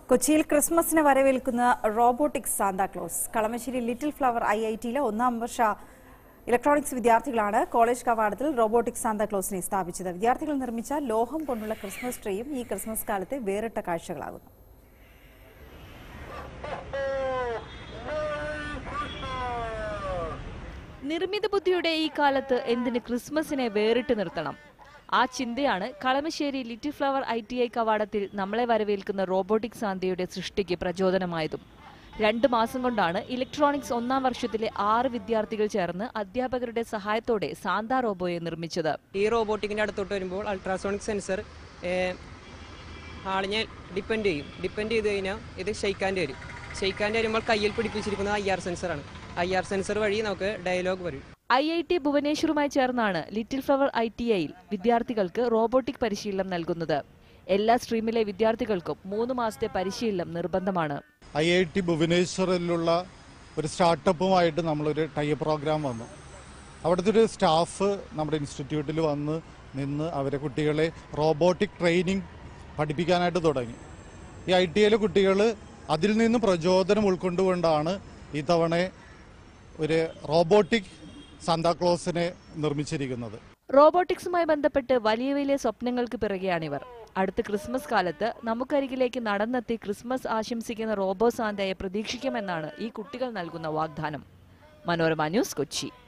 കൊച്ചിയിൽ ക്രിസ്മസിനെ വരവേൽക്കുന്ന robotic Santa Claus Kalamassery little flower I I ടിയിലെ ഒന്നാം വർഷ ഇലക്ട്രോണിക്സ് വിദ്യാർത്ഥികളാണ് കോളേജ് കവാടത്തിൽ റോബോട്ടിക് സാന്താക്ലോസിനെ സ്ഥാപിച്ചത് വിദ്യാർത്ഥികൾ നിർമ്മിച്ച ലോഹം കൊണ്ടുള്ള ക്രിസ്മസ് ട്രീയും ഈ ക്രിസ്മസ് കാലത്തെ വേറിട്ട കാഴ്ചകളാകുന്നു നിർമ്മിത ബുദ്ധിയുടെ ഈ കാലത്ത് എന്തിന് ക്രിസ്മസിനെ വേറിട്ട് നിർത്തണം ആ ചിന്തയാണ് Kalamassery little flower I T I കവാടത്തിൽ നമ്മളെ വരവേൽക്കുന്ന റോബോട്ടിക് സാന്ത്യയുടെ സൃഷ്ടിക്ക് പ്രചോദനമായതും രണ്ട് മാസം കൊണ്ടാണ് ഇലക്ട്രോണിക്സ് ഒന്നാം വർഷത്തിലെ ആറ് വിദ്യാർത്ഥികൾ ചേർന്ന് അധ്യാപകരുടെ സഹായത്തോടെ സാന്താ റോബോയെ നിർമ്മിച്ചത് ഈ റോബോട്ടിക്കിൻ്റെ അടുത്തോട്ട് വരുമ്പോൾ അൾട്രാസോണിക് സെൻസർ ആളിനെ ഡിപ്പെൻഡ് ചെയ്യും ഡിപ്പെൻഡ് ചെയ്ത് കഴിഞ്ഞാൽ ഇത് ഷെയ്ക്കാൻ്റെ വരും ഷെയ്ക്കാൻ്റെ വരുമ്പോൾ കയ്യിൽ പിടിപ്പിച്ചിരിക്കുന്നത് ഐ ആർ സെൻസറാണ് ഐ ആർ സെൻസർ വഴി നമുക്ക് ഡയലോഗ് വരും ഐ ഐ ടി ഭുവനേശ്വറുമായി ചേർന്നാണ് ലിറ്റിൽ ഫ്ലവർ ഐ ടി ഐയിൽ വിദ്യാർത്ഥികൾക്ക് റോബോട്ടിക് പരിശീലനം നൽകുന്നത് എല്ലാ സ്ട്രീമിലെ വിദ്യാർത്ഥികൾക്കും മൂന്ന് മാസത്തെ പരിശീലനം നിർബന്ധമാണ് ഐ ഐ ടി ഭുവനേശ്വറിലുള്ള ഒരു സ്റ്റാർട്ടപ്പുമായിട്ട് നമ്മളൊരു ടൈ പ്രോഗ്രാം വന്നു അവിടുത്തെ ഒരു സ്റ്റാഫ് നമ്മുടെ ഇൻസ്റ്റിറ്റ്യൂട്ടിൽ വന്ന് നിന്ന് അവരെ കുട്ടികളെ റോബോട്ടിക് ട്രെയിനിങ് പഠിപ്പിക്കാനായിട്ട് തുടങ്ങി ഈ ഐ ടി ഐയിലെ കുട്ടികൾ അതിൽ നിന്ന് പ്രചോദനം ഉൾക്കൊണ്ടുകൊണ്ടാണ് ഈ തവണ ഒരു റോബോട്ടിക് സാന്താക്ലോസിനെ നിർമ്മിച്ചിരിക്കുന്നത് റോബോട്ടിക്സുമായി ബന്ധപ്പെട്ട് വലിയ വലിയ സ്വപ്നങ്ങൾക്ക് പിറകെയാണിവർ അടുത്ത ക്രിസ്മസ് കാലത്ത് നമുക്കരികിലേക്ക് നടന്നെത്തി ക്രിസ്മസ് ആശംസിക്കുന്ന റോബോ സാന്തയെ പ്രതീക്ഷിക്കുമെന്നാണ് ഈ കുട്ടികൾ നൽകുന്ന വാഗ്ദാനം മനോരമ ന്യൂസ് കൊച്ചി